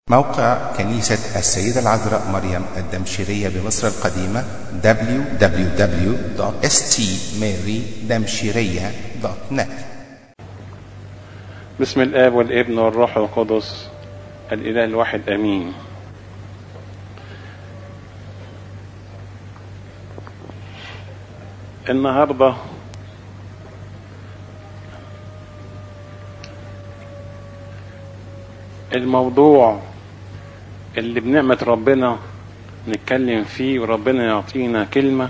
موقع كنيسة السيدة العذراء مريم الدمشقية بمصر القديمة www.stmarydamshiriya.net بسم الآب والابن والروح القدس الإله الواحد آمين النهاردة الموضوع اللي بنعمة ربنا نتكلم فيه وربنا يعطينا كلمة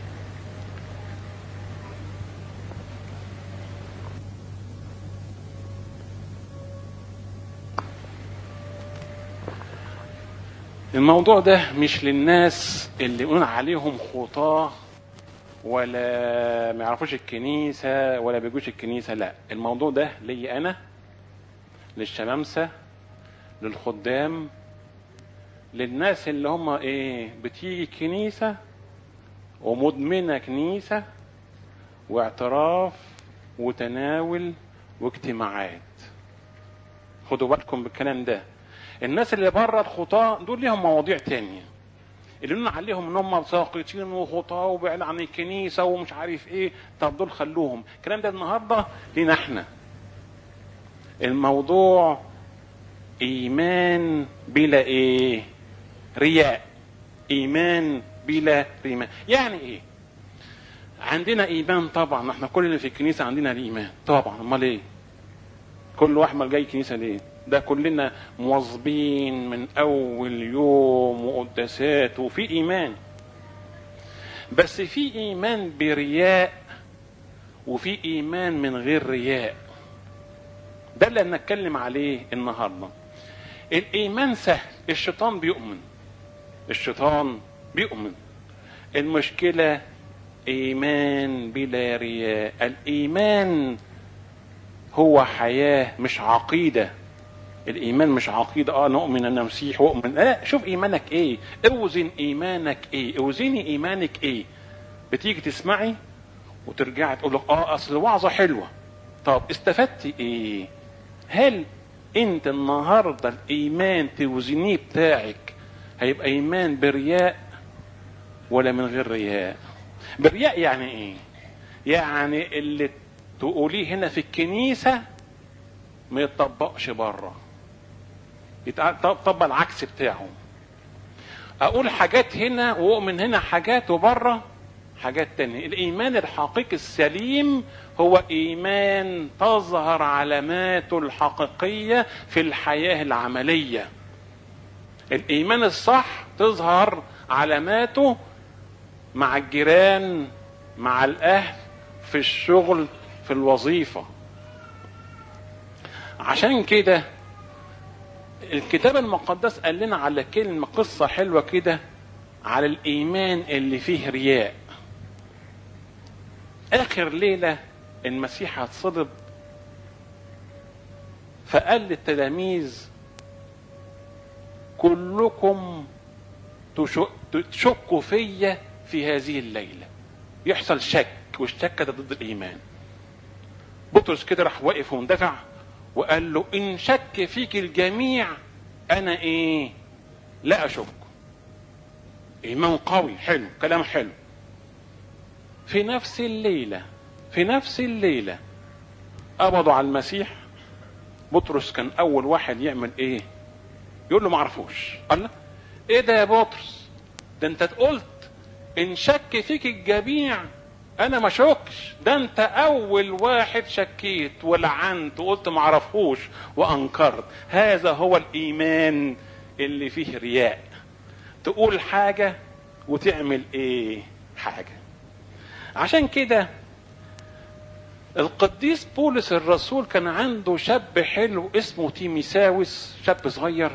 الموضوع ده مش للناس اللي يقولون عليهم خطاة ولا ما يعرفوش الكنيسة ولا بيجوش الكنيسة لا الموضوع ده لي أنا للشمامسة للخدام للناس اللي هم ايه بتيجي كنيسة ومدمنة كنيسة واعتراف وتناول واجتماعات خدوا بالكم بالكلام ده الناس اللي بره الخطاة دول ليهم مواضيع تانية اللي قلنا عليهم ان هم ساقطين وخطاة وبعد عن الكنيسة ومش عارف ايه طب دول خلوهم الكلام ده النهارده لينا احنا الموضوع ايمان بلا ايه رياء ايمان بلا رياء يعني ايه عندنا ايمان طبعا احنا كل اللي في الكنيسه عندنا الايمان طبعا امال ايه كل واحد ما جاي كنيسه ليه ده كلنا مواظبين من اول يوم وقداسات وفي ايمان بس في ايمان برياء وفي ايمان من غير رياء ده اللي هنتكلم عليه النهارده الايمان سهل الشيطان بيؤمن الشيطان بيؤمن المشكله ايمان بلا رياء الايمان هو حياه مش عقيده الايمان مش عقيده اه نؤمن ان مسيح واؤمن لا شوف ايمانك ايه اوزن ايمانك ايه اوزني ايمانك ايه بتيجي تسمعي وترجعي تقول لك اه اصل الوعظه حلوه طب استفدتي ايه هل انت النهارده الايمان توزنيه بتاعك هيبقى ايمان برياء ولا من غير رياء برياء يعني ايه يعني اللي تقوليه هنا في الكنيسه ما يتطبقش بره يطبق العكس بتاعه اقول حاجات هنا واؤمن هنا حاجات وبره حاجات تانية الإيمان الحقيقي السليم هو إيمان تظهر علاماته الحقيقية في الحياة العملية الإيمان الصح تظهر علاماته مع الجيران مع الأهل في الشغل في الوظيفة عشان كده الكتاب المقدس قال لنا على كلمة قصة حلوة كده على الإيمان اللي فيه رياء اخر ليله المسيح هتصلب فقال للتلاميذ كلكم تشكوا فيا في هذه الليله يحصل شك والشك ده ضد الايمان بطرس كده راح واقف ومندفع وقال له ان شك فيك الجميع انا ايه لا اشك ايمان قوي حلو كلام حلو في نفس الليلة في نفس الليلة قبضوا على المسيح بطرس كان أول واحد يعمل إيه؟ يقول له ما عرفوش قال له إيه ده يا بطرس؟ ده أنت قلت إن شك فيك الجميع أنا ما شكش ده أنت أول واحد شكيت ولعنت وقلت ما عرفوش وأنكرت هذا هو الإيمان اللي فيه رياء تقول حاجة وتعمل إيه؟ حاجة عشان كده القديس بولس الرسول كان عنده شاب حلو اسمه تيميساوس شاب صغير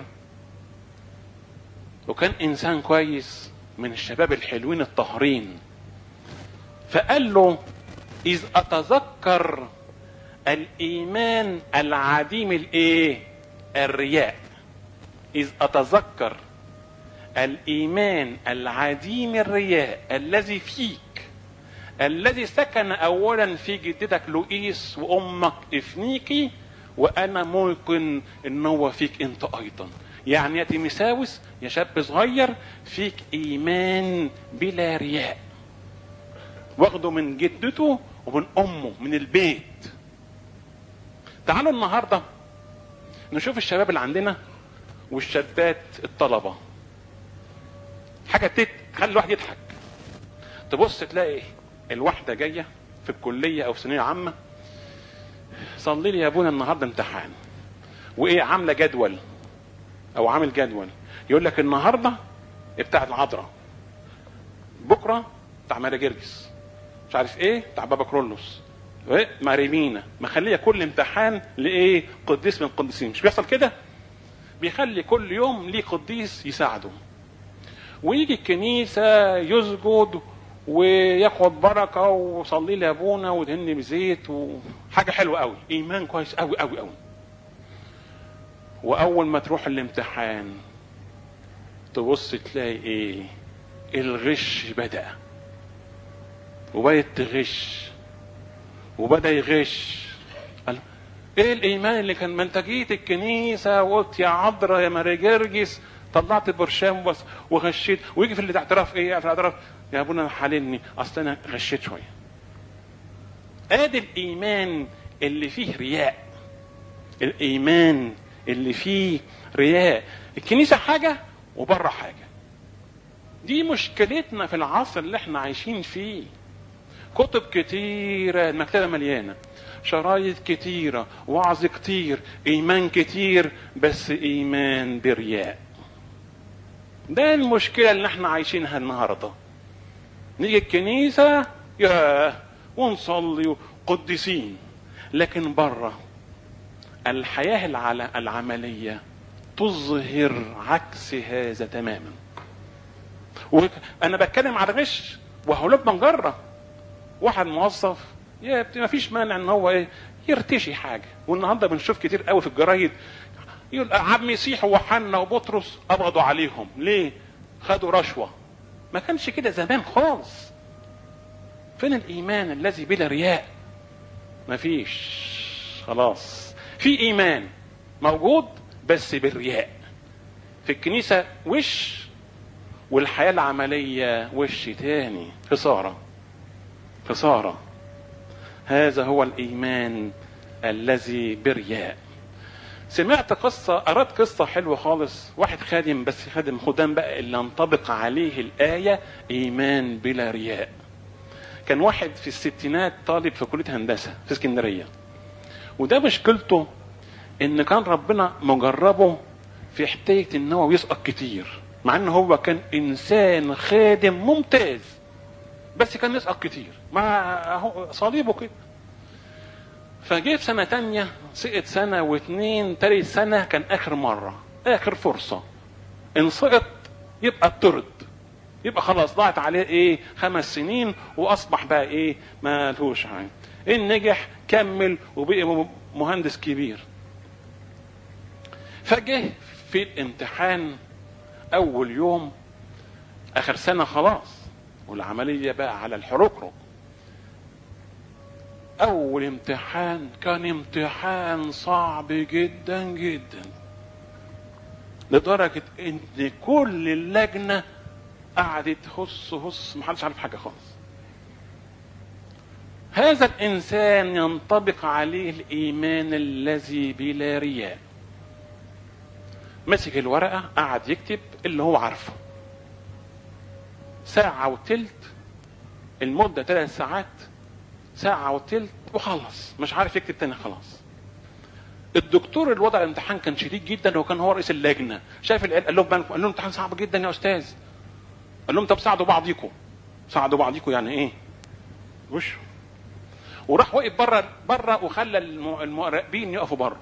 وكان انسان كويس من الشباب الحلوين الطاهرين فقال له اذ اتذكر الايمان العديم الايه الرياء اذ اتذكر الايمان العديم الرياء الذي فيك الذي سكن اولا في جدتك لوئيس وامك افنيكي وانا موقن ان هو فيك انت ايضا يعني يا تيمساوس يا شاب صغير فيك ايمان بلا رياء واخده من جدته ومن امه من البيت تعالوا النهارده نشوف الشباب اللي عندنا والشابات الطلبه حاجه تت خلي الواحد يضحك تبص تلاقي الواحده جايه في الكليه او في ثانويه عامه صلي لي يا ابونا النهارده امتحان وايه عامله جدول او عامل جدول يقول لك النهارده بتاع العذراء بكره بتاع ماري جرجس مش عارف ايه بتاع بابا كرولوس ايه ماريمينا مخليه كل امتحان لايه قديس من القديسين مش بيحصل كده بيخلي كل يوم ليه قديس يساعده ويجي الكنيسه يسجد وياخد بركه وصلي لي ابونا ودهني بزيت وحاجه حلوه قوي ايمان كويس قوي قوي قوي واول ما تروح الامتحان تبص تلاقي ايه الغش بدا وبدات تغش وبدا يغش قال ايه الايمان اللي كان ما انت جيت الكنيسه وقلت يا عذراء يا ماري جرجس طلعت برشام بس وغشيت ويجي في الاعتراف ايه في الاعتراف يا ابونا حللني اصل انا غشيت شويه ادي الايمان اللي فيه رياء الايمان اللي فيه رياء الكنيسه حاجه وبره حاجه دي مشكلتنا في العصر اللي احنا عايشين فيه كتب كتيره المكتبه مليانه شرايط كتيره وعظ كتير ايمان كتير بس ايمان برياء ده المشكله اللي احنا عايشينها النهارده نيجي الكنيسه يا ونصلي قديسين لكن بره الحياه العل- العمليه تظهر عكس هذا تماما وانا بتكلم على غش وهولاد منجره واحد موظف يا ما فيش مانع ان هو ايه يرتشي حاجه والنهارده بنشوف كتير قوي في الجرايد يقول عم مسيح وحنا وبطرس قبضوا عليهم ليه خدوا رشوه ما كانش كده زمان خالص فين الايمان الذي بلا رياء ما فيش خلاص في ايمان موجود بس بالرياء في الكنيسه وش والحياه العمليه وش تاني خساره خساره هذا هو الايمان الذي برياء سمعت قصة قرأت قصة حلوة خالص واحد خادم بس خادم خدام بقى اللي ينطبق عليه الآية إيمان بلا رياء كان واحد في الستينات طالب في كلية هندسة في اسكندرية وده مشكلته إن كان ربنا مجربه في حكاية إن هو يسقط كتير مع إن هو كان إنسان خادم ممتاز بس كان يسقط كتير مع هو صليبه كده فجه في سنة تانية سقط سنة واتنين تالت سنة كان آخر مرة آخر فرصة إن سقط يبقى اطرد يبقى خلاص ضاعت عليه إيه خمس سنين وأصبح بقى إيه ما لهوش حاجة إن نجح كمل وبقي مهندس كبير فجه في الامتحان أول يوم آخر سنة خلاص والعملية بقى على الحركرك اول امتحان كان امتحان صعب جدا جدا لدرجة ان كل اللجنة قعدت هص هص محدش عارف حاجة خالص هذا الانسان ينطبق عليه الايمان الذي بلا رياء مسك الورقة قعد يكتب اللي هو عارفه ساعة وتلت المدة ثلاث ساعات ساعة وتلت وخلص مش عارف يكتب تاني خلاص الدكتور اللي وضع الامتحان كان شديد جدا وكان هو رئيس اللجنة شاف العيال قال لهم قال لهم امتحان صعب جدا يا استاذ قال لهم طب ساعدوا بعضيكم ساعدوا بعضيكم يعني ايه وش وراح وقف بره بره وخلى الم- المراقبين يقفوا بره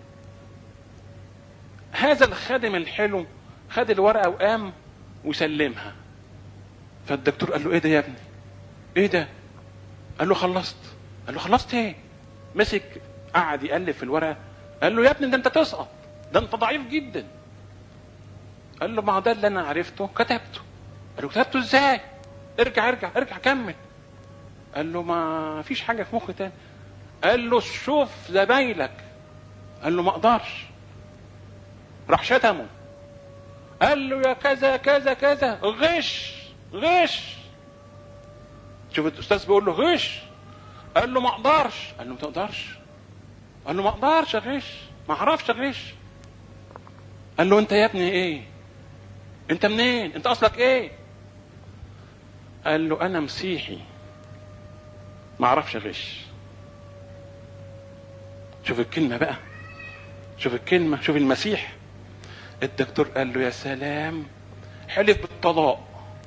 هذا الخادم الحلو خد الورقه وقام وسلمها فالدكتور قال له ايه ده يا ابني ايه ده قال له خلصت قال له خلصت ايه مسك قعد يقلب في الورقه قال له يا ابني ده انت تسقط ده انت ضعيف جدا قال له ما هو ده اللي انا عرفته كتبته قال له كتبته ازاي ارجع ارجع ارجع كمل قال له ما فيش حاجه في مخي تاني قال له شوف زمايلك قال له ما اقدرش راح شتمه قال له يا كذا كذا كذا غش غش شوف الاستاذ بيقول له غش قال له ما اقدرش قال له ما تقدرش قال له ما اقدرش اغش ما اعرفش اغش قال له انت يا ابني ايه انت منين انت اصلك ايه قال له انا مسيحي ما اعرفش اغش شوف الكلمه بقى شوف الكلمه شوف المسيح الدكتور قال له يا سلام حلف بالطلاق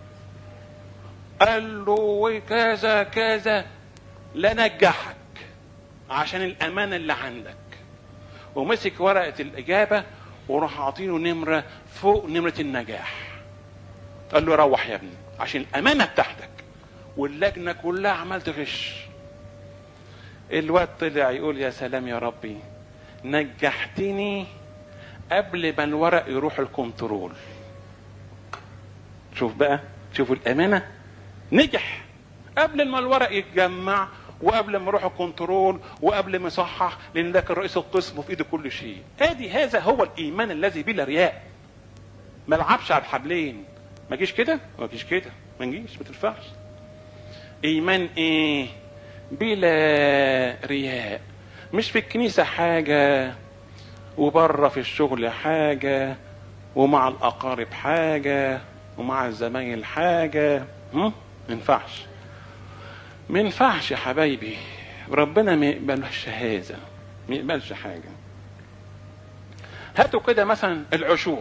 قال له وكذا كذا لا نجحك عشان الامانه اللي عندك ومسك ورقه الاجابه وراح عاطينه نمره فوق نمره النجاح قال له روح يا ابني عشان الامانه بتاعتك واللجنه كلها عمال تغش الواد طلع يقول يا سلام يا ربي نجحتني قبل ما الورق يروح الكنترول شوف بقى شوفوا الامانه نجح قبل ما الورق يتجمع وقبل ما يروح الكنترول وقبل ما يصحح لان ده كان رئيس القسم وفي ايده كل شيء ادي هذا هو الايمان الذي بلا رياء ما لعبش على الحبلين ما جيش كده ما جيش كده ما نجيش ما تنفعش ايمان ايه بلا رياء مش في الكنيسه حاجه وبره في الشغل حاجه ومع الاقارب حاجه ومع الزمايل حاجه هم؟ ما ينفعش ما ينفعش يا حبايبي ربنا ما يقبلش هذا ما يقبلش حاجه هاتوا كده مثلا العشور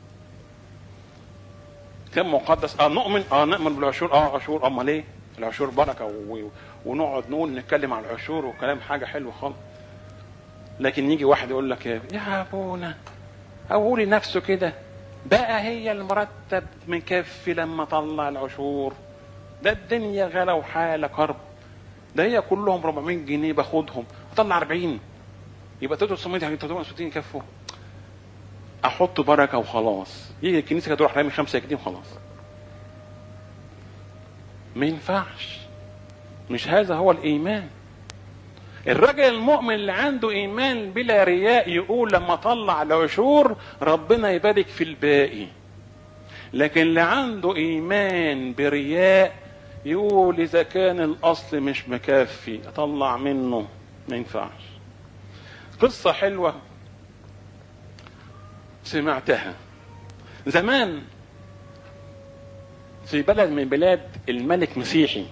كم مقدس اه نؤمن اه نؤمن بالعشور اه عشور امال ايه العشور بركه و... ونقعد نقول نتكلم عن العشور وكلام حاجه حلوه خالص لكن يجي واحد يقول لك يا ابونا او لنفسه كده بقى هي المرتب مكفي لما طلع العشور ده الدنيا غلا وحاله كرب ده هي كلهم 400 جنيه باخدهم اطلع 40 يبقى 360 360 يكفوا احط بركه وخلاص يجي الكنيسه كانت تروح رامي 5 جنيه وخلاص ما ينفعش مش هذا هو الايمان الراجل المؤمن اللي عنده ايمان بلا رياء يقول لما طلع العشور ربنا يبارك في الباقي لكن اللي عنده ايمان برياء يقول اذا كان الاصل مش مكفي اطلع منه ما ينفعش قصه حلوه سمعتها زمان في بلد من بلاد الملك مسيحي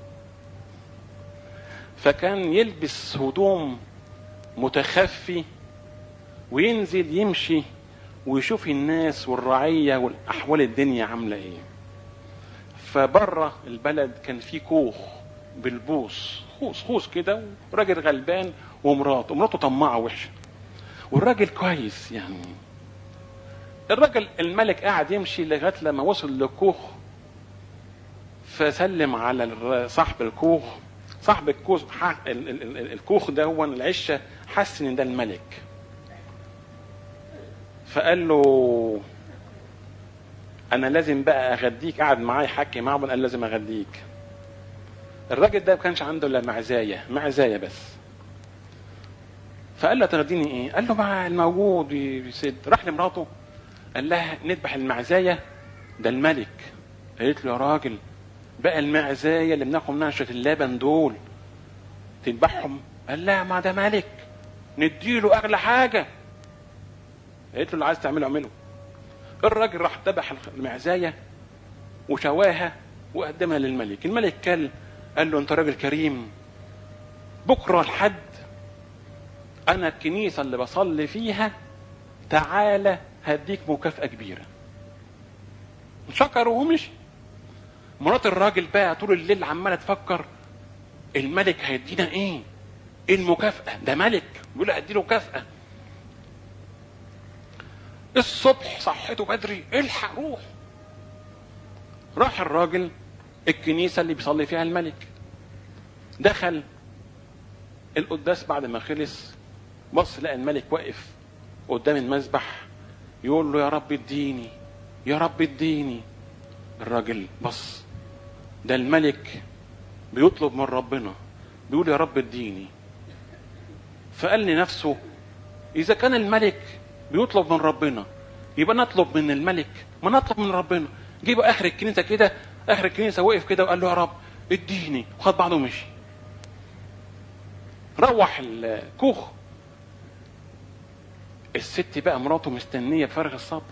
فكان يلبس هدوم متخفي وينزل يمشي ويشوف الناس والرعية والأحوال الدنيا عاملة إيه فبره البلد كان في كوخ بالبوص خوص خوص كده وراجل غلبان ومراته ومراته طماعة وحشة والراجل كويس يعني الراجل الملك قاعد يمشي لغاية لما وصل للكوخ فسلم على صاحب الكوخ صاحب الكوخ الكوخ ده هو العشه حس ان ده الملك فقال له انا لازم بقى اغديك قعد معاه يحكي معاه قال لازم اغديك الراجل ده ما كانش عنده الا معزايه معزايه بس فقال له ترضيني ايه قال له مع الموجود يسد راح لمراته قال لها نذبح المعزايه ده الملك قالت له يا راجل بقى المعزاية اللي بناخد منها شوية اللبن دول تذبحهم قال لا ما ده ملك نديله أغلى حاجة قالت له اللي عايز تعمله اعمله الراجل راح ذبح المعزاية وشواها وقدمها للملك الملك كل قال له انت راجل كريم بكرة الحد انا الكنيسة اللي بصلي فيها تعالى هديك مكافأة كبيرة شكر ومشي مرات الراجل بقى طول الليل عماله تفكر الملك هيدينا ايه؟ ايه المكافأة؟ ده ملك بيقول هديله مكافأة. الصبح صحته بدري الحق روح. راح الراجل الكنيسة اللي بيصلي فيها الملك. دخل القداس بعد ما خلص بص لقى الملك واقف قدام المذبح يقول له يا رب اديني يا رب اديني الراجل بص ده الملك بيطلب من ربنا بيقول يا رب اديني فقال لنفسه اذا كان الملك بيطلب من ربنا يبقى نطلب من الملك ما نطلب من ربنا جيبوا اخر الكنيسه كده اخر الكنيسه وقف كده وقال له يا رب اديني وخد بعضه ومشي روح الكوخ الست بقى مراته مستنيه بفارغ الصبر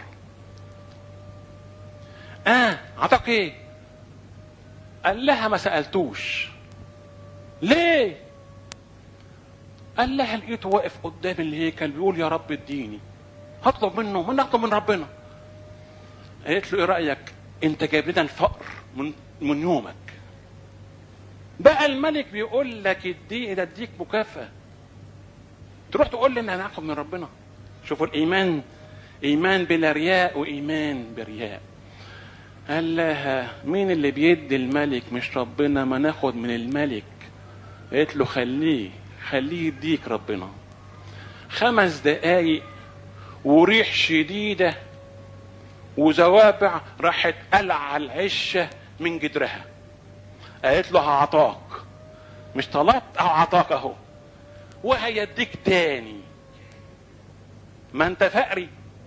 اه عطاك ايه قال لها ما سالتوش ليه قال لها لقيته واقف قدام الهيكل بيقول يا رب اديني هطلب منه من اطلب من ربنا قالت له ايه رايك انت جايب لنا الفقر من من يومك بقى الملك بيقول لك ادي ده اديك مكافاه تروح تقول لي ان انا هاخد من ربنا شوفوا الايمان ايمان بلا رياء وايمان برياء قال لها مين اللي بيدي الملك مش ربنا ما ناخد من الملك قالت له خليه خليه يديك ربنا خمس دقايق وريح شديدة وزوابع راحت قلع العشة من جدرها قالت له هعطاك مش طلبت او عطاك اهو وهيديك تاني ما انت فقري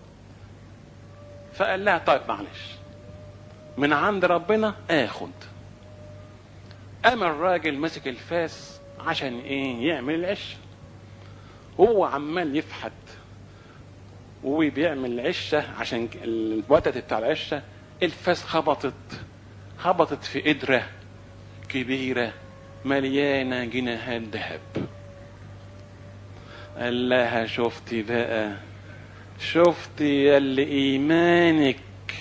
فقال لها طيب معلش من عند ربنا اخد قام الراجل مسك الفاس عشان ايه يعمل العش هو عمال يفحت وبيعمل العشة عشان الوتد بتاع العشة الفاس خبطت خبطت في قدرة كبيرة مليانة جنيهات ذهب قال لها شفتي بقى شفتي يا اللي ايمانك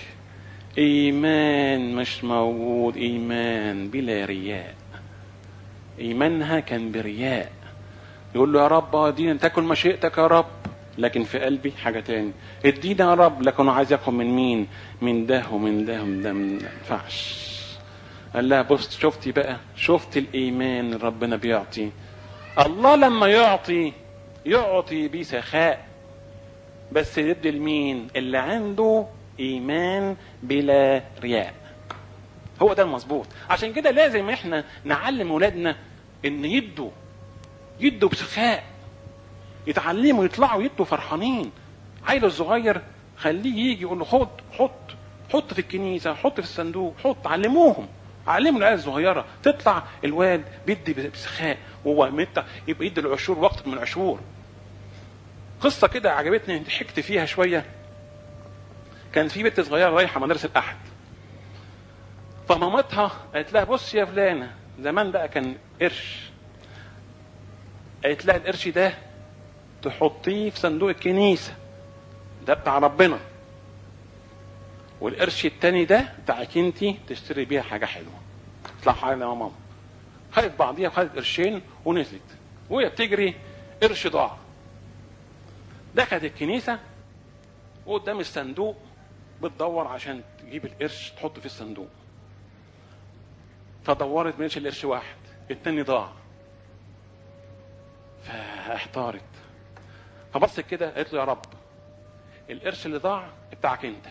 ايمان مش موجود ايمان بلا رياء ايمانها كان برياء يقول له يا رب ادينا تاكل مشيئتك يا رب لكن في قلبي حاجه تاني ادينا يا رب لكن عايز ياخد من مين من ده ومن ده ومن ده ما ينفعش قال لها بص شفتي بقى شفت الايمان اللي ربنا بيعطي الله لما يعطي يعطي بسخاء بس يدي لمين اللي عنده ايمان بلا رياء هو ده المظبوط عشان كده لازم احنا نعلم ولادنا ان يدوا يدوا بسخاء يتعلموا يطلعوا يدوا فرحانين عيل الصغير خليه يجي يقول له خد حط حط في الكنيسه حط في الصندوق حط علموهم علموا العيال الصغيره تطلع الواد بيدي بسخاء وهو متى يبقى يدي العشور وقت من العشور قصه كده عجبتني ضحكت فيها شويه كان في بنت صغيره رايحه مدرسه الاحد فمامتها قالت لها بص يا فلانه زمان بقى كان قرش قالت لها القرش ده تحطيه في صندوق الكنيسه ده بتاع ربنا والقرش التاني ده بتاعك انت تشتري بيها حاجه حلوه اطلع حاجه يا ماما خدت بعضيها وخدت قرشين ونزلت وهي بتجري قرش ضاع دخلت الكنيسه وقدام الصندوق بتدور عشان تجيب القرش تحطه في الصندوق فدورت ملقتش القرش واحد التاني ضاع فاحتارت فبصت كده قالت له يا رب القرش اللي ضاع بتاعك انت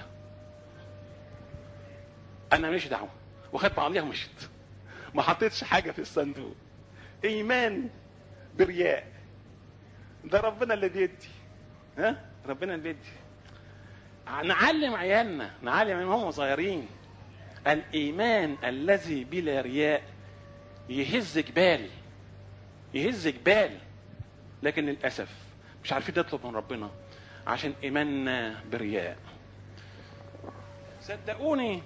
انا ماليش دعوه وخدت بعضيها ومشيت ما حطيتش حاجه في الصندوق ايمان برياء ده ربنا اللي بيدي ها ربنا اللي بيدي نعلم عيالنا نعلم عيالنا هم صغيرين الايمان الذي بلا رياء يهز جبال يهز جبال لكن للاسف مش عارفين نطلب من ربنا عشان ايماننا برياء صدقوني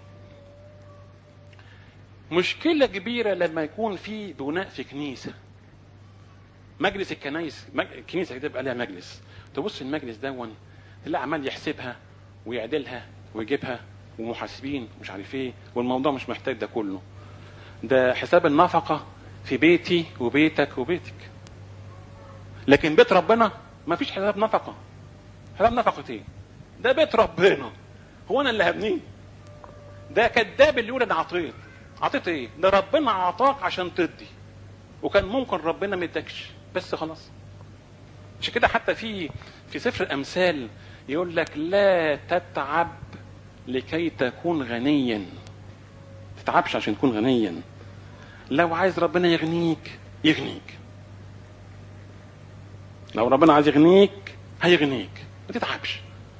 مشكله كبيره لما يكون في بناء في كنيسه مجلس الكنايس مج... الكنيسه كده يبقى لها مجلس تبص المجلس دون تلاقي عمال يحسبها ويعدلها ويجيبها ومحاسبين مش عارف ايه والموضوع مش محتاج ده كله ده حساب النفقه في بيتي وبيتك وبيتك لكن بيت ربنا ما فيش حساب نفقه حساب نفقه ايه ده بيت ربنا هو انا اللي هبنيه ده كذاب اللي يقول انا عطيت عطيت ايه ده ربنا عطاك عشان تدي وكان ممكن ربنا ما يدكش بس خلاص عشان كده حتى في في سفر الامثال يقول لك لا تتعب لكي تكون غنيا تتعبش عشان تكون غنيا لو عايز ربنا يغنيك يغنيك لو ربنا عايز يغنيك هيغنيك ما تتعبش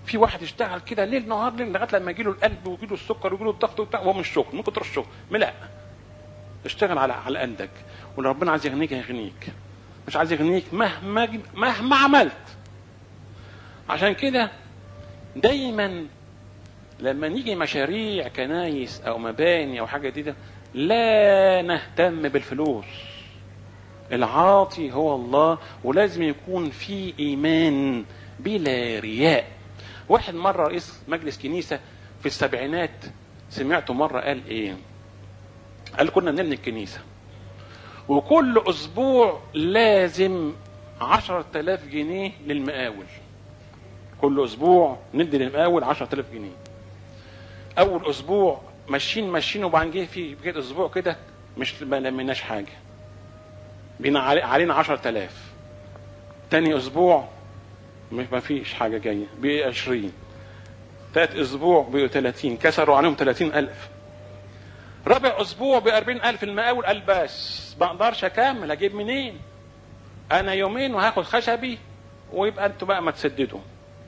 في واحد يشتغل كده ليل نهار ليل لغايه لما يجي له القلب ويجي له السكر ويجي له الضغط وبتاع وهو مش شغل ممكن تروح الشغل لا اشتغل على على قلبك ولو ربنا عايز يغنيك هيغنيك مش عايز يغنيك مهما مهما عملت عشان كده دايما لما نيجي مشاريع كنايس او مباني او حاجه جديده لا نهتم بالفلوس العاطي هو الله ولازم يكون في ايمان بلا رياء واحد مره رئيس مجلس كنيسه في السبعينات سمعته مره قال ايه قال كنا بنبني الكنيسه وكل اسبوع لازم عشرة آلاف جنيه للمقاول كل اسبوع ندي للمقاول عشرة آلاف جنيه اول اسبوع ماشيين ماشيين وبعدين جه في كده اسبوع كده مش ما لميناش حاجه بينا علي- علينا 10000 تاني اسبوع مش ما فيش حاجه جايه بقي 20 تالت اسبوع بقوا 30 كسروا عليهم 30000 رابع اسبوع ب 40000 المقاول قال بس ما اقدرش اكمل اجيب منين انا يومين وهاخد خشبي ويبقى انتوا بقى ما تسددوا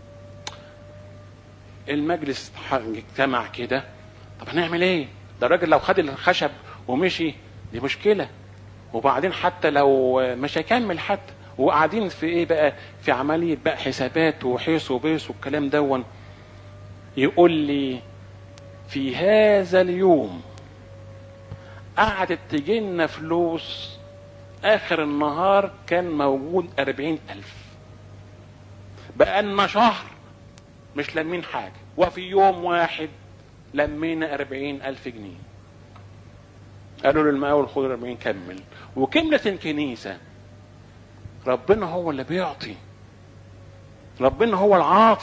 المجلس اجتمع كده طب هنعمل ايه ده الراجل لو خد الخشب ومشي دي مشكله وبعدين حتى لو مش هيكمل حتى وقاعدين في ايه بقى في عمليه بقى حسابات وحيث وبيس والكلام دون يقول لي في هذا اليوم قعدت تجينا فلوس اخر النهار كان موجود أربعين ألف بقالنا شهر مش لمين حاجة وفي يوم واحد لمينا أربعين ألف جنيه قالوا للمقاول خد 40 كمل وكملت الكنيسة ربنا هو اللي بيعطي ربنا هو العاطي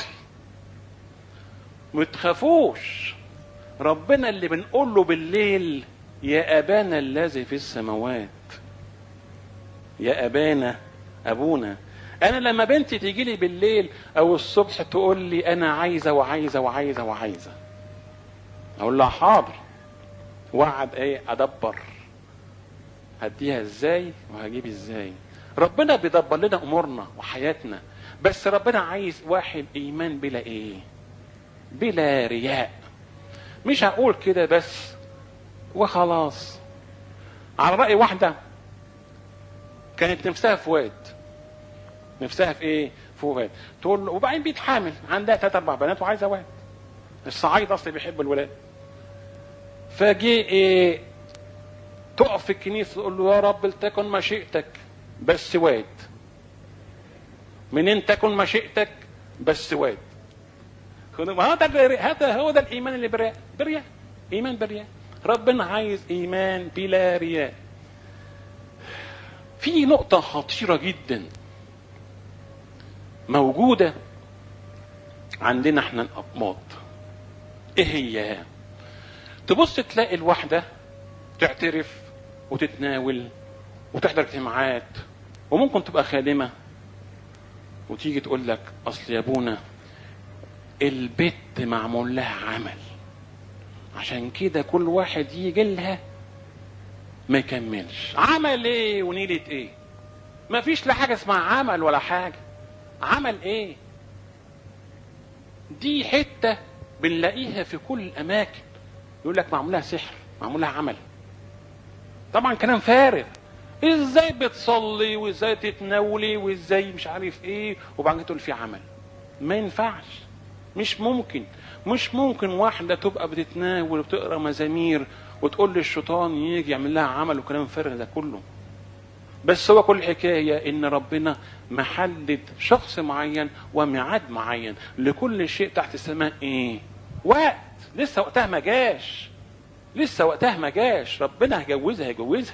ما تخافوش ربنا اللي بنقول له بالليل يا أبانا الذي في السماوات يا أبانا أبونا أنا لما بنتي تيجي لي بالليل أو الصبح تقول لي أنا عايزة وعايزة وعايزة وعايزة أقول لها حاضر وقعد ايه ادبر هديها ازاي وهجيب ازاي ربنا بيدبر لنا امورنا وحياتنا بس ربنا عايز واحد ايمان بلا ايه بلا رياء مش هقول كده بس وخلاص على رأي واحدة كانت نفسها في واد نفسها في ايه في واد تقول له وبعدين بيتحامل عندها ثلاث اربع بنات وعايزه واد الصعايدة اصلا بيحب الولاد فجي ايه تقف في الكنيسه تقول له يا رب لتكن مشيئتك بس واد منين تكن مشيئتك بس واد خدوا- ما هذا الر- هذا هو ده الايمان اللي برياء برياء ايمان برياء ربنا عايز ايمان بلا رياء في نقطة خطيرة جدا موجودة عندنا احنا الأقماط ايه هي؟ تبص تلاقي الواحدة تعترف وتتناول وتحضر اجتماعات وممكن تبقى خادمة وتيجي تقول لك أصل يا أبونا البت معمول لها عمل عشان كده كل واحد يجي لها ما يكملش عمل ايه ونيلة ايه ما فيش لا حاجة اسمها عمل ولا حاجة عمل ايه دي حتة بنلاقيها في كل الأماكن يقول لك معمول لها سحر معمول لها عمل طبعا كلام فارغ ازاي بتصلي وازاي تتناولي وازاي مش عارف ايه وبعدين تقول في عمل ما ينفعش مش ممكن مش ممكن واحدة تبقى بتتناول وبتقرا مزامير وتقول للشيطان يجي يعمل لها عمل وكلام فارغ ده كله بس هو كل الحكاية ان ربنا محدد شخص معين وميعاد معين لكل شيء تحت السماء ايه وقت لسه وقتها ما جاش لسه وقتها ما جاش ربنا هيجوزها هيجوزها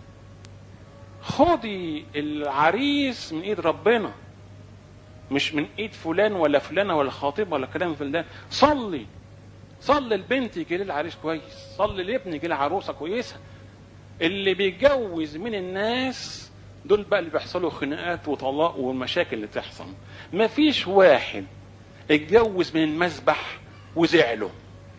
خدي العريس من ايد ربنا مش من ايد فلان ولا فلانه ولا خطيب ولا كلام في ده صلي صلي البنت يجي لها العريس كويس صلي الابن يجي لها عروسه كويسه اللي بيتجوز من الناس دول بقى اللي بيحصلوا خناقات وطلاق والمشاكل اللي تحصل مفيش واحد اتجوز من المسبح وزعله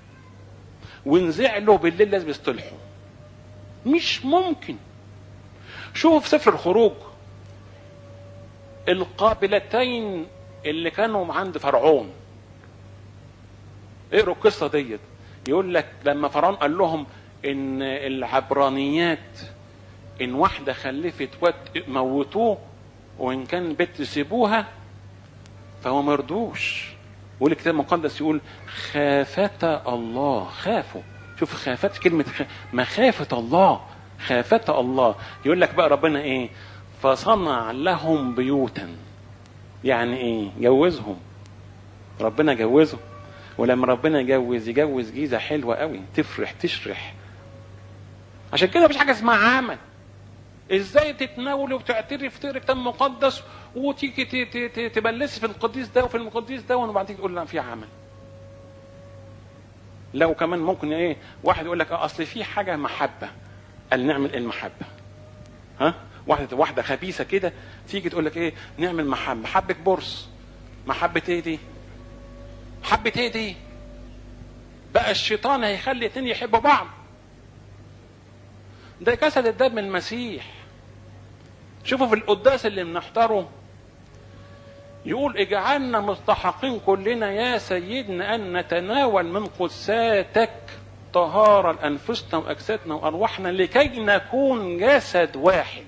ونزعله بالليل لازم يصطلحوا مش ممكن شوف سفر الخروج القابلتين اللي كانوا عند فرعون اقروا القصه ديت يقول لك لما فرعون قال لهم ان العبرانيات ان واحده خلفت واد موتوه وان كان بنت سيبوها فهو مرضوش يقول الكتاب المقدس يقول خافتا الله خافوا شوف خافت كلمة خ... مخافة الله خافة الله يقول لك بقى ربنا ايه فصنع لهم بيوتا يعني ايه جوزهم ربنا جوزهم ولما ربنا يجوز يجوز جيزة حلوة قوي تفرح تشرح عشان كده مفيش حاجة اسمها عمل ازاي تتناولي وتعترف تقري كتاب مقدس وتيجي ت- ت- ت- تبلسي في القديس ده وفي القديس ده وبعدين تقول لا في عمل لو كمان ممكن ايه واحد يقول لك اه اصل في حاجه محبه قال نعمل المحبه ها واحده واحده خبيثه كده تيجي تقول لك ايه نعمل محبه محبه بورس محبه ايه دي محبه ايه دي بقى الشيطان هيخلي اتنين يحبوا بعض ده جسد الدم المسيح شوفوا في القداس اللي بنحضره يقول اجعلنا مستحقين كلنا يا سيدنا ان نتناول من قدساتك طهارة لأنفسنا وأجسادنا وأرواحنا لكي نكون جسد واحد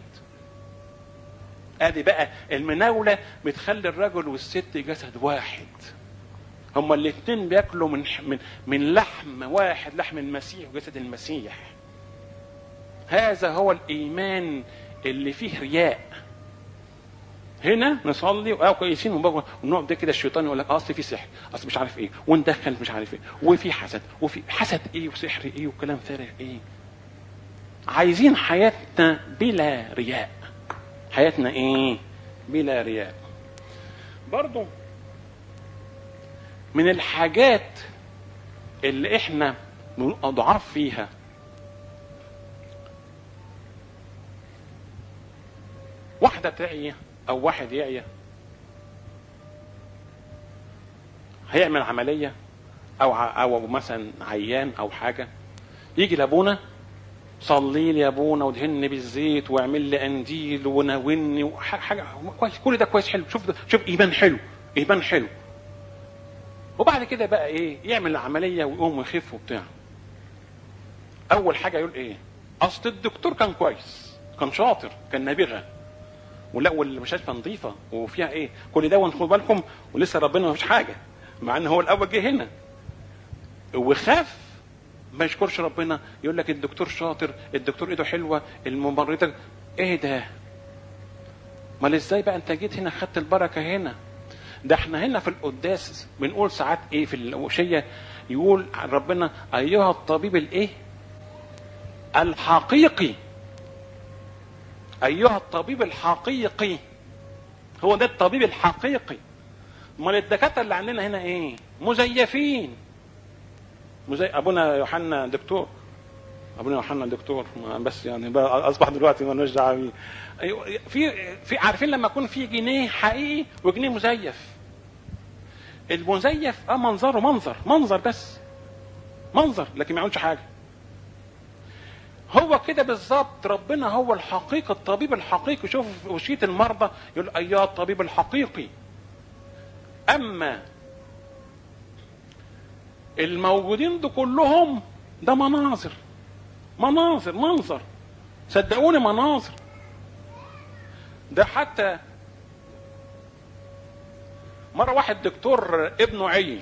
ادي بقى المناولة بتخلي الرجل والست جسد واحد هما الاثنين بياكلوا من من من لحم واحد لحم المسيح وجسد المسيح هذا هو الايمان اللي فيه رياء هنا نصلي اه كويسين ونبقى- ونقعد ده كده الشيطان يقول لك اصل في سحر اصل مش عارف ايه وندخل مش عارف ايه وفي حسد وفي حسد ايه وسحر ايه وكلام فارغ ايه عايزين حياتنا بلا رياء حياتنا ايه بلا رياء برضو من الحاجات اللي احنا بنبقى ضعاف فيها واحدة تعيا أو واحد يعيا هيعمل عملية أو ع- أو مثلا عيان أو حاجة يجي لأبونا صلي لي يا ابونا ودهني بالزيت واعمل لي قنديل وناولني وح- حاجه كويس كل ده كويس حلو شوف ده شوف ايمان حلو ايمان حلو وبعد كده بقى ايه يعمل العمليه ويقوم ويخف وبتاع اول حاجه يقول ايه اصل الدكتور كان كويس كان شاطر كان نابغه ولا والمستشفى نظيفه وفيها ايه كل ده وخدوا بالكم ولسه ربنا ما فيش حاجه مع ان هو الاول جه هنا وخاف ما يشكرش ربنا يقول لك الدكتور شاطر الدكتور ايده حلوه الممرضه ايه ده امال ازاي بقى انت جيت هنا خدت البركه هنا ده احنا هنا في القداس بنقول ساعات ايه في الوشيه يقول عن ربنا ايها الطبيب الايه الحقيقي ايها الطبيب الحقيقي هو ده الطبيب الحقيقي امال الدكاتره اللي عندنا هنا ايه مزيفين مزي ابونا يوحنا دكتور ابونا يوحنا دكتور ما بس يعني بقى اصبح دلوقتي مالوش دعوه بيه أيوة، في في عارفين لما يكون في جنيه حقيقي وجنيه مزيف المزيف اه منظره منظر منظر بس منظر لكن ما يعملش حاجه هو كده بالظبط ربنا هو الحقيقي الطبيب الحقيقي شوف في وشية المرضى يقول ايها الطبيب الحقيقي اما الموجودين دول كلهم ده مناظر مناظر منظر صدقوني مناظر ده حتى مرة واحد دكتور ابنه عي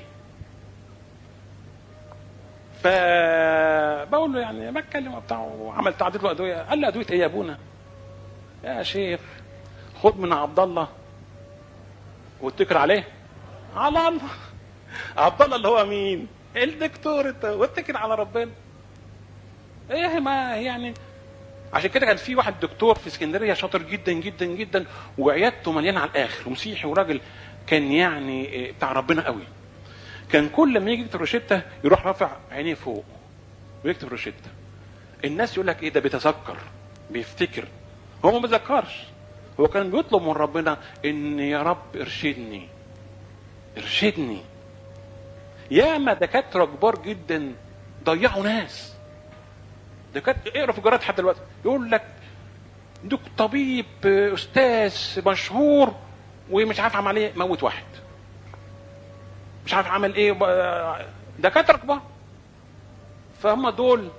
فبقول له يعني بتكلم بتاعه وعمل تعديل له ادويه قال لي ادويه ايه يا ابونا؟ يا شيخ خد من عبد الله واتكل عليه على الله عبد الله اللي هو مين؟ الدكتور انت واتكل على ربنا ايه ما يعني عشان كده كان في واحد دكتور في اسكندريه شاطر جدا جدا جدا وعيادته مليانه على الاخر ومسيحي وراجل كان يعني إيه، بتاع ربنا قوي كان كل ما يجي يكتب روشته يروح رافع عينيه فوق ويكتب روشته الناس يقول لك ايه ده بيتذكر بيفتكر هو ما بيذكرش هو كان بيطلب من ربنا ان يا رب ارشدني ارشدني ياما دكاتره كبار جدا ضيعوا ناس دكاتره اقرا في الجرايد حتى دلوقتي يقول لك دك طبيب استاذ مشهور ومش عارف عمل ايه موت واحد مش عارف عمل ايه وب- دكاتره كبار فهم دول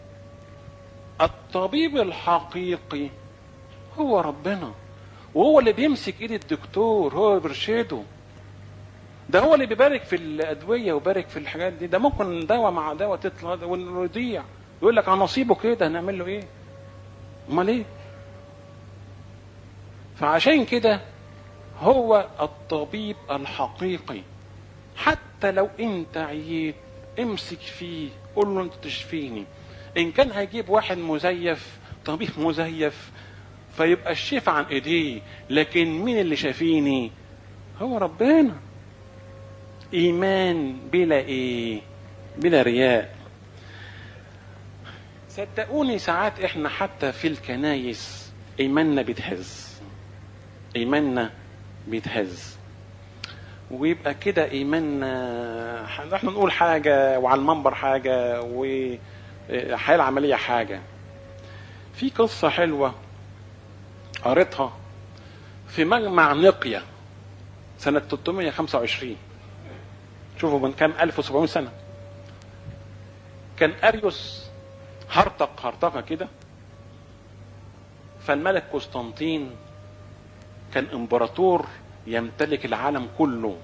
الطبيب الحقيقي هو ربنا وهو اللي بيمسك ايد الدكتور هو اللي بيرشده ده هو اللي بيبارك في الادويه وبارك في الحاجات دي ده ممكن دواء مع دواء تطلع والرضيع يقول لك على نصيبه كده هنعمل له ايه امال ايه فعشان كده هو الطبيب الحقيقي حتى لو انت عييت امسك فيه قول له انت تشفيني ان كان هيجيب واحد مزيف طبيب مزيف فيبقى الشفاء عن ايديه لكن مين اللي شافيني هو ربنا ايمان بلا ايه بلا رياء صدقوني ساعات احنا حتى في الكنايس ايماننا بيتهز ايماننا بيتهز ويبقى كده ايماننا احنا نقول حاجه وعلى المنبر حاجه والحياه العمليه حاجه في قصه حلوه قريتها في مجمع نقيه سنه 325 شوفوا من كام 1700 سنه كان اريوس هرطق هرطقه كده فالملك قسطنطين كان امبراطور يمتلك العالم كله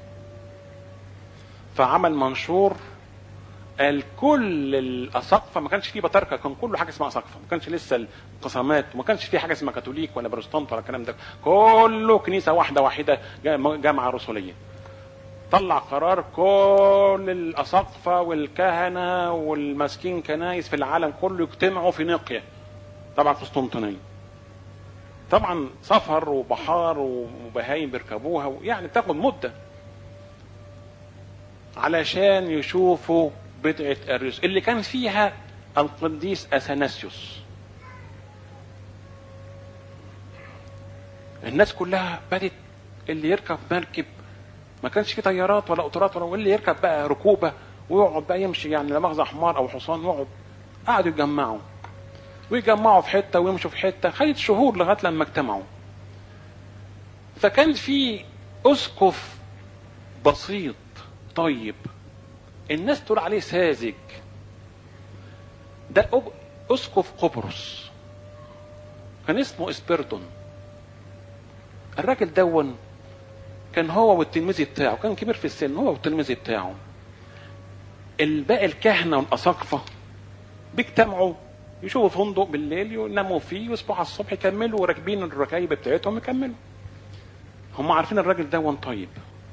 فعمل منشور قال كل الاساقفه ما كانش فيه بطاركه كان كله حاجه اسمها اساقفه ما كانش لسه القسمات وما كانش فيه حاجه اسمها كاثوليك ولا بروتستانت ولا الكلام ده كله كنيسه واحده واحده جامعه رسوليه طلع قرار كل الاساقفه والكهنه والماسكين كنايس في العالم كله يجتمعوا في نقيه طبعا قسطنطينيه طبعا سفر وبحار وبهايم بيركبوها يعني بتاخد مده علشان يشوفوا بدعة أريوس اللي كان فيها القديس أثناسيوس الناس كلها بدت اللي يركب مركب ما كانش في طيارات ولا قطارات ولا واللي يركب بقى ركوبة ويقعد بقى يمشي يعني لا مؤاخذة حمار أو حصان يقعد قعدوا يجمعوا ويجمعوا في حتة ويمشوا في حتة خدت شهور لغاية لما اجتمعوا فكان في أسقف بسيط طيب الناس تقول عليه ساذج ده اسقف قبرص كان اسمه اسبرتون الراجل دون كان هو والتلميذ بتاعه كان كبير في السن هو والتلميذ بتاعه الباقي الكهنه والاساقفه بيجتمعوا يشوفوا فندق بالليل يناموا فيه ويصبحوا على الصبح يكملوا راكبين الركايب بتاعتهم يكملوا هم عارفين الراجل دون طيب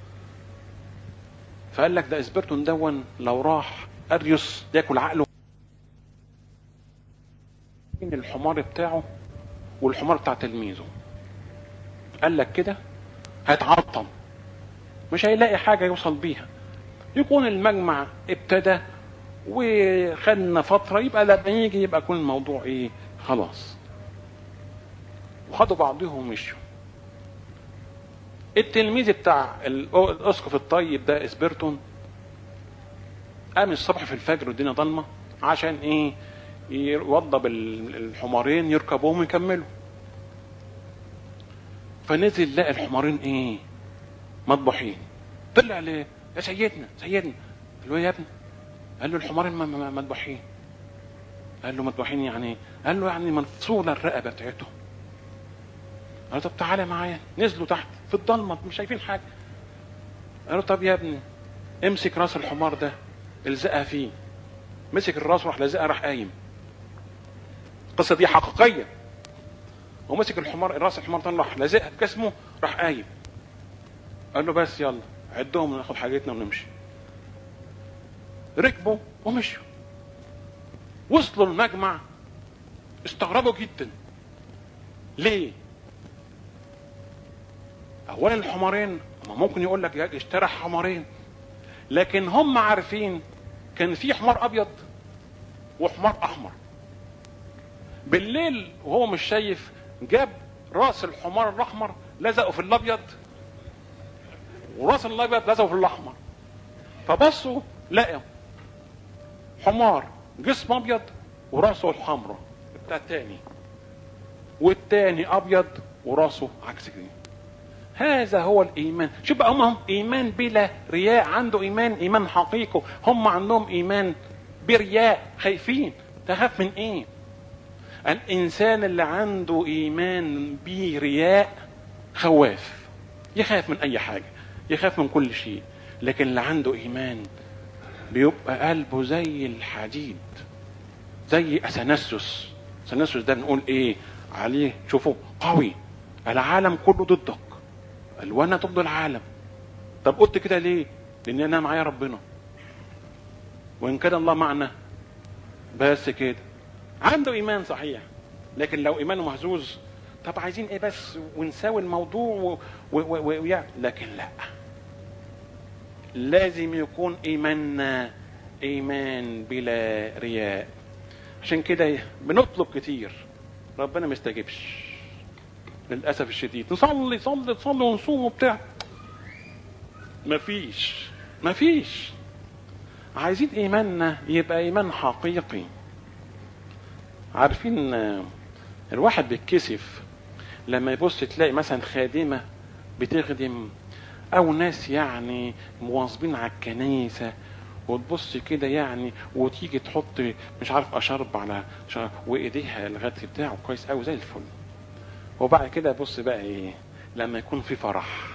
فقال لك ده اسبرتون دون لو راح اريوس ياكل عقله من الحمار بتاعه والحمار بتاع تلميذه قال لك كده هيتعطم مش هيلاقي حاجة يوصل بيها يكون المجمع ابتدى وخدنا فترة يبقى لما يجي يبقى يكون الموضوع ايه خلاص وخدوا بعضهم ومشوا التلميذ بتاع الاسقف الطيب ده اسبرتون قام الصبح في الفجر والدنيا ضلمه عشان ايه يوضب الحمارين يركبوهم ويكملوا فنزل لقى الحمارين ايه مذبوحين طلع ليه يا سيدنا سيدنا قال له يا ابني قال له الحمارين مذبوحين قال له مذبوحين يعني ايه قال له يعني منفصوله الرقبه بتاعتهم قال له طب تعالى معايا نزلوا تحت في الضلمه مش شايفين حاجه قال له طب يا ابني امسك راس الحمار ده الزقها فيه مسك الراس وراح لازقها راح قايم القصه دي حقيقيه ومسك الحمار راس الحمار ده راح لازقها في جسمه راح قايم قال له بس يلا عدهم ناخد حاجتنا ونمشي ركبوا ومشوا وصلوا المجمع استغربوا جدا ليه اولا الحمارين ممكن يقول لك اشترى حمارين لكن هم عارفين كان في حمار ابيض وحمار احمر بالليل وهو مش شايف جاب راس الحمار الاحمر لزقه في الابيض وراس الابيض لزقه في الاحمر فبصوا لقوا حمار جسم ابيض وراسه الحمراء بتاع التاني والتاني ابيض وراسه عكس كده هذا هو الايمان شوف بقى هم هم ايمان بلا رياء عنده ايمان ايمان حقيقي هم عندهم ايمان برياء خايفين تخاف من ايه الانسان اللي عنده ايمان برياء خواف يخاف من اي حاجه يخاف من كل شيء لكن اللي عنده ايمان بيبقى قلبه زي الحديد زي اثناسيوس اثناسيوس ده نقول ايه عليه شوفوا قوي العالم كله ضدك قال وانا ضد العالم طب قلت كده ليه لان انا معايا ربنا وان كان الله معنا بس كده عنده ايمان صحيح لكن لو ايمانه مهزوز طب عايزين ايه بس ونساوي الموضوع و... و... و... و... لكن لا لازم يكون ايماننا ايمان بلا رياء عشان كده بنطلب كتير ربنا ما يستجيبش للاسف الشديد نصلي صلي تصلي ونصوم وبتاع مفيش مفيش عايزين ايماننا يبقى ايمان حقيقي عارفين الواحد بيتكسف لما يبص تلاقي مثلا خادمه بتخدم او ناس يعني مواظبين على الكنيسه وتبص كده يعني وتيجي تحط مش عارف اشرب على شرب وايديها لغايه بتاعه كويس قوي زي الفل وبعد كده بص بقى ايه لما يكون في فرح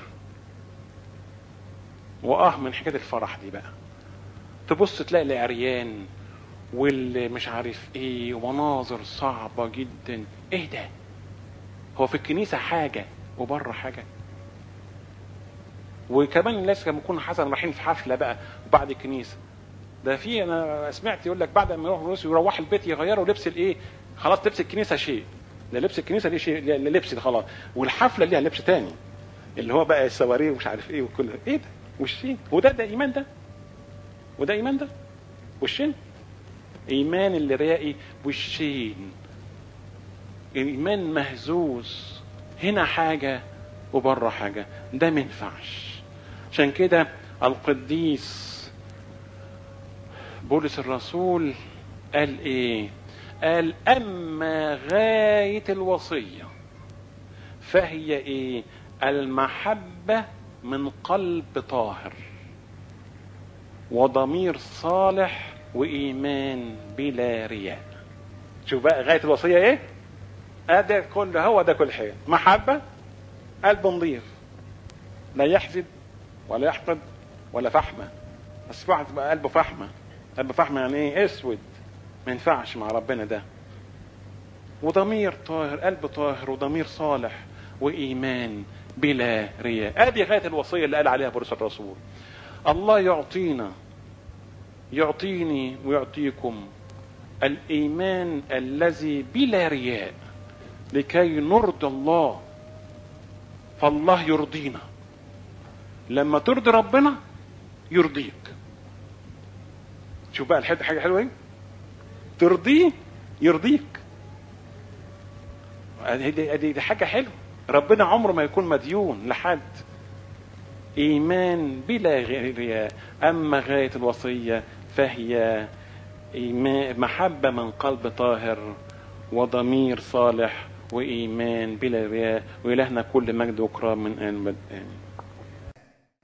واه من حكايه الفرح دي بقى تبص تلاقي العريان واللي مش عارف ايه ومناظر صعبه جدا ايه ده هو في الكنيسه حاجه وبره حاجه وكمان الناس لما يكونوا حسن رايحين في حفله بقى بعد الكنيسه ده في انا سمعت يقول لك بعد ما يروحوا الروس يروحوا البيت يغيروا لبس الايه خلاص لبس الكنيسه شيء ده لبس الكنيسه ليه شيء لبس ده خلاص والحفله ليها لبس تاني اللي هو بقى السواريه ومش عارف ايه وكل ايه ده وشين وده ده ايمان ده وده ايمان ده وشين ايمان اللي رائي وشين ايمان مهزوز هنا حاجه وبره حاجه ده ما ينفعش عشان كده القديس بولس الرسول قال ايه قال اما غايه الوصيه فهي ايه المحبه من قلب طاهر وضمير صالح وايمان بلا رياء شوف بقى غايه الوصيه ايه ده كل هو ده كل حاجه محبه قلب نظيف لا يحسد ولا يحقد ولا فحمه بس في واحد بقى قلبه فحمه قلبه فحمه يعني ايه اسود ما ينفعش مع ربنا ده وضمير طاهر قلب طاهر وضمير صالح وايمان بلا رياء ادي غايه الوصيه اللي قال عليها بولس الرسول الله يعطينا يعطيني ويعطيكم الايمان الذي بلا رياء لكي نرضي الله فالله يرضينا لما ترضي ربنا يرضيك شوف بقى الحته حاجه حلوه ايه ترضيه يرضيك دي, دي, دي حاجه حلوه ربنا عمره ما يكون مديون لحد ايمان بلا رياء اما غايه الوصيه فهي محبه من قلب طاهر وضمير صالح وايمان بلا رياء والهنا كل مجد وكرام من ان بدء